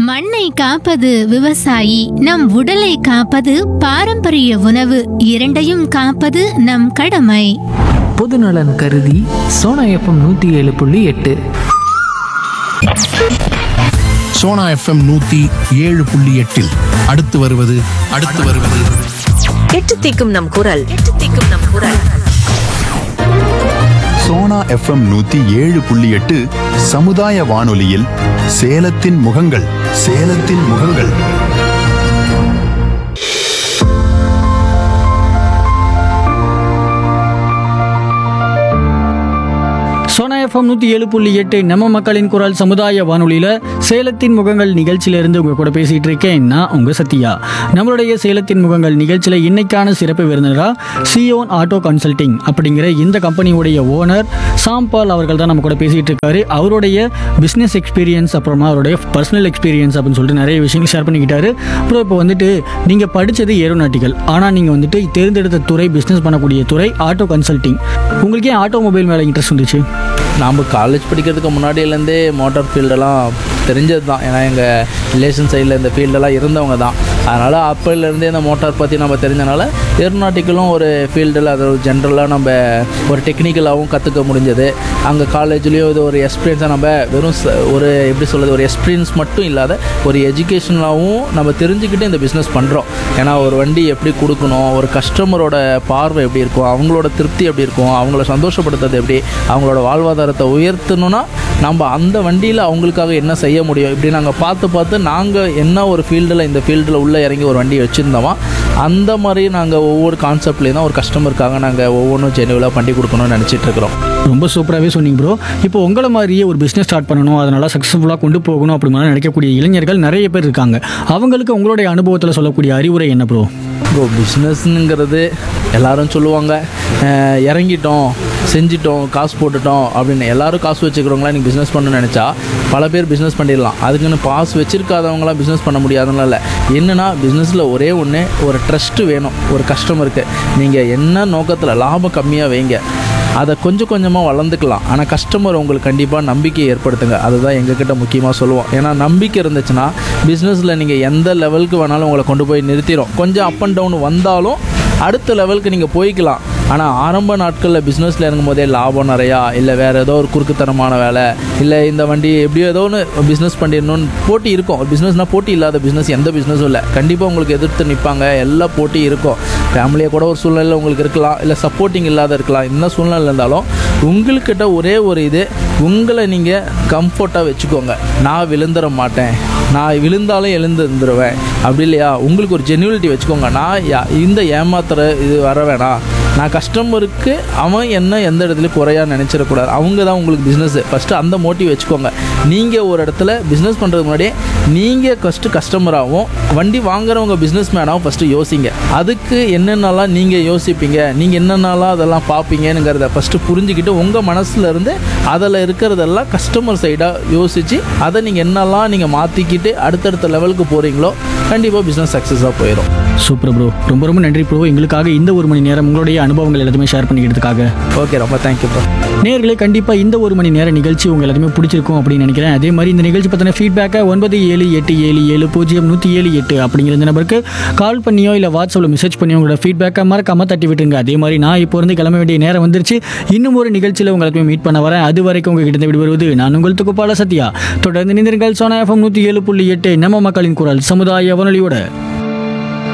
மண்ணை காப்பது விவசாயி நம் உடலை காப்பது பாரம்பரிய உணவு இரண்டையும் காப்பது நம் கடமை பொதுநலன் கருதி சோனா எஃப்எம் நூற்றி ஏழு புள்ளி எட்டு சோனா எஃப்எம் நூத்தி ஏழு புள்ளி எட்டில் அடுத்து வருவது அடுத்து வருவது எட்டு தீக்கும் நம் குரல் எட்டு தீக்கும் நம் குரல் சோனா எஃப்எம் நூத்தி ஏழு புள்ளி எட்டு சமுதாய வானொலியில் சேலத்தின் முகங்கள் சேலத்தின் முகங்கள் சோனா எஃப்எம் நூற்றி ஏழு புள்ளி எட்டு நம்ம மக்களின் குரல் சமுதாய வானொலியில் சேலத்தின் முகங்கள் நிகழ்ச்சியிலிருந்து உங்கள் கூட பேசிகிட்டு இருக்கேன் நான் உங்கள் சத்யா நம்மளுடைய சேலத்தின் முகங்கள் நிகழ்ச்சியில் இன்னைக்கான சிறப்பு விருந்தினராக சியோன் ஆட்டோ கன்சல்டிங் அப்படிங்கிற இந்த கம்பெனியுடைய ஓனர் சாம்பால் அவர்கள் தான் நம்ம கூட பேசிகிட்டு இருக்காரு அவருடைய பிஸ்னஸ் எக்ஸ்பீரியன்ஸ் அப்புறமா அவருடைய பர்சனல் எக்ஸ்பீரியன்ஸ் அப்படின்னு சொல்லிட்டு நிறைய விஷயங்கள் ஷேர் பண்ணிக்கிட்டாரு அப்புறம் இப்போ வந்துட்டு நீங்கள் படித்தது ஏரோநாட்டிக்கல் ஆனால் நீங்கள் வந்துட்டு தேர்ந்தெடுத்த துறை பிஸ்னஸ் பண்ணக்கூடிய துறை ஆட்டோ கன்சல்டிங் உங்களுக்கு ஏன் ஆட்டோமொபைல் மேலே இன்ட்ரெஸ்ட் வந்துச்சு நாம் காலேஜ் படிக்கிறதுக்கு முன்னாடியிலேருந்தே மோட்டார் ஃபீல்டெல்லாம் தெரிஞ்சது தான் ஏன்னா எங்கள் ரிலேஷன் சைடில் இந்த ஃபீல்டெல்லாம் இருந்தவங்க தான் அதனால் அப்போலேருந்தே இந்த மோட்டார் பற்றி நம்ம தெரிஞ்சனால ஏரோநாட்டிக்கலும் ஒரு ஃபீல்டில் அது ஜென்ரலாக நம்ம ஒரு டெக்னிக்கலாகவும் கற்றுக்க முடிஞ்சது அங்கே காலேஜ்லேயும் இது ஒரு எக்ஸ்பீரியன்ஸாக நம்ம வெறும் ச- ஒரு எப்படி சொல்கிறது ஒரு எக்ஸ்பீரியன்ஸ் மட்டும் இல்லாத ஒரு எஜுகேஷனலாகவும் நம்ம தெரிஞ்சுக்கிட்டு இந்த பிஸ்னஸ் பண்ணுறோம் ஏன்னா ஒரு வண்டி எப்படி கொடுக்கணும் ஒரு கஸ்டமரோட பார்வை எப்படி இருக்கும் அவங்களோட திருப்தி எப்படி இருக்கும் அவங்கள சந்தோஷப்படுத்துறது எப்படி அவங்களோட வாழ்வாதாரத்தை உயர்த்தணும்னா நம்ம அந்த வண்டியில் அவங்களுக்காக என்ன செய்ய முடியும் இப்படி நாங்கள் பார்த்து பார்த்து நாங்கள் என்ன ஒரு ஃபீல்டில் இந்த ஃபீல்டில் உள்ளே இறங்கி ஒரு வண்டி வச்சுருந்தோமோ அந்த மாதிரி நாங்கள் ஒவ்வொரு கான்செப்ட்லேயும் தான் ஒரு கஸ்டமருக்காக நாங்கள் ஒவ்வொன்றும் ஜெனுவலாக பண்ணி கொடுக்கணும்னு நினச்சிட்டு இருக்கிறோம் ரொம்ப சூப்பராகவே சொன்னீங்க ப்ரோ இப்போ உங்களை மாதிரியே ஒரு பிஸ்னஸ் ஸ்டார்ட் பண்ணணும் அதனால் சக்ஸஸ்ஃபுல்லாக கொண்டு போகணும் அப்படி மாதிரி நினைக்கக்கூடிய இளைஞர்கள் நிறைய பேர் இருக்காங்க அவங்களுக்கு உங்களுடைய அனுபவத்தில் சொல்லக்கூடிய அறிவுரை என்ன ப்ரோ ப்ரோ பிஸ்னஸ்னுங்கிறது எல்லாரும் சொல்லுவாங்க அஹ், இறங்கிட்டோம் செஞ்சிட்டோம் காசு போட்டுட்டோம் அப்படின்னு எல்லாரும் காசு வச்சுக்கிறவங்களாம் நீங்கள் பிஸ்னஸ் பண்ணணும்னு நினச்சா பல பேர் பிஸ்னஸ் பண்ணிடலாம் அதுக்குன்னு பாஸ் வச்சுருக்காதவங்களாம் பிஸ்னஸ் பண்ண முடியாதுன்னு இல்லை என்னென்னா பிஸ்னஸில் ஒரே ஒன்று ஒரு ட்ரஸ்ட்டு வேணும் ஒரு கஸ்டமருக்கு நீங்கள் என்ன நோக்கத்தில் லாபம் கம்மியாக வைங்க அதை கொஞ்சம் கொஞ்சமாக வளர்ந்துக்கலாம் ஆனால் கஸ்டமர் உங்களுக்கு கண்டிப்பாக நம்பிக்கை ஏற்படுத்துங்க அதுதான் எங்ககிட்ட முக்கியமாக சொல்லுவோம் ஏன்னா நம்பிக்கை இருந்துச்சுன்னா பிஸ்னஸில் நீங்கள் எந்த லெவலுக்கு வேணாலும் உங்களை கொண்டு போய் நிறுத்திடும் கொஞ்சம் அப் அண்ட் டவுன் வந்தாலும் அடுத்த லெவலுக்கு நீங்கள் போய்க்கலாம் ஆனால் ஆரம்ப நாட்களில் பிஸ்னஸில் இறங்கும் போதே லாபம் நிறையா இல்லை வேறு ஏதோ ஒரு குறுக்குத்தனமான வேலை இல்லை இந்த வண்டி எப்படியோ ஏதோ ஒன்று பிஸ்னஸ் பண்ணிடணும்னு போட்டி இருக்கும் பிஸ்னஸ்னால் போட்டி இல்லாத பிஸ்னஸ் எந்த பிஸ்னஸும் இல்லை கண்டிப்பாக உங்களுக்கு எதிர்த்து நிற்பாங்க எல்லா போட்டி இருக்கும் ஃபேமிலியை கூட ஒரு சூழ்நிலை உங்களுக்கு இருக்கலாம் இல்லை சப்போர்ட்டிங் இல்லாத இருக்கலாம் என்ன சூழ்நிலை இருந்தாலும் உங்கள்கிட்ட ஒரே ஒரு இது உங்களை நீங்கள் கம்ஃபர்ட்டாக வச்சுக்கோங்க நான் விழுந்துட மாட்டேன் நான் விழுந்தாலும் எழுந்துருவேன் அப்படி இல்லையா உங்களுக்கு ஒரு ஜென்யூனிட்டி வச்சுக்கோங்க நான் யா- இந்த ஏமாத்துற இது வர வேணாம் நான் கஸ்டமருக்கு அவன் என்ன எந்த இடத்துலையும் குறையா நினச்சிடக்கூடாது அவங்க தான் உங்களுக்கு பிஸ்னஸ் ஃபஸ்ட்டு அந்த மோட்டிவ் வச்சுக்கோங்க நீங்கள் ஒரு இடத்துல பிஸ்னஸ் பண்ணுறதுக்கு முன்னாடியே நீங்கள் ஃபஸ்ட்டு கஸ்டமராகவும் வண்டி வாங்குறவங்க பிஸ்னஸ் மேனாகவும் ஃபஸ்ட்டு யோசிங்க அதுக்கு என்னென்னலாம் நீங்கள் யோசிப்பீங்க நீங்கள் என்னென்னலாம் அதெல்லாம் பார்ப்பீங்கங்கிறத ஃபஸ்ட்டு புரிஞ்சுக்கிட்டு உங்கள் மனசுல இருந்து அதில் இருக்கிறதெல்லாம் கஸ்டமர் சைடாக யோசித்து அதை நீங்கள் என்னெல்லாம் நீங்கள் மாற்றிக்கிட்டு அடுத்தடுத்த லெவலுக்கு போகிறீங்களோ கண்டிப்பாக பிஸ்னஸ் சக்ஸஸாக போயிடும் சூப்பர் ப்ரோ ரொம்ப ரொம்ப நன்றி ப்ரோ எங்களுக்காக இந்த ஒரு மணி நேரம் உங்களுடைய அனுபவங்கள் எல்லாத்தையுமே ஷேர் பண்ணிக்கிறதுக்காக ஓகே ரொம்ப தேங்க்யூ ப்ரோ நேர்களே கண்டிப்பாக இந்த ஒரு மணி நேர நிகழ்ச்சி உங்கள் எல்லாத்தையுமே பிடிச்சிருக்கும் அப்படின்னு நினைக்கிறேன் அதே மாதிரி இந்த நிகழ்ச்சி பற்றின ஃபீட்பேக்கை ஒன்பது ஏழு எட்டு ஏழு ஏழு பூஜ்ஜியம் நூற்றி ஏழு எட்டு அப்படிங்கிற இந்த நம்பருக்கு கால் பண்ணியோ இல்லை வாட்ஸ்அப்பில் மெசேஜ் பண்ணியோ உங்களோட ஃபீட்பேக்கை மறக்காம தட்டி விட்டுருங்க அதே மாதிரி நான் இப்போ இருந்து கிளம்ப வேண்டிய நேரம் வந்துருச்சு இன்னும் ஒரு நிகழ்ச்சியில் உங்களை எல்லாத்தையுமே மீட் பண்ண வரேன் அது வரைக்கும் உங்ககிட்ட இருந்து விடுவது நான் உங்கள் துக்குப்பால சத்யா தொடர்ந்து நிந்திருங்கள் சோனா எஃப்எம் நூற்றி ஏழு புள்ளி எட்டு நம்ம மக்களின் குரல் சமுதாய வானொலியோட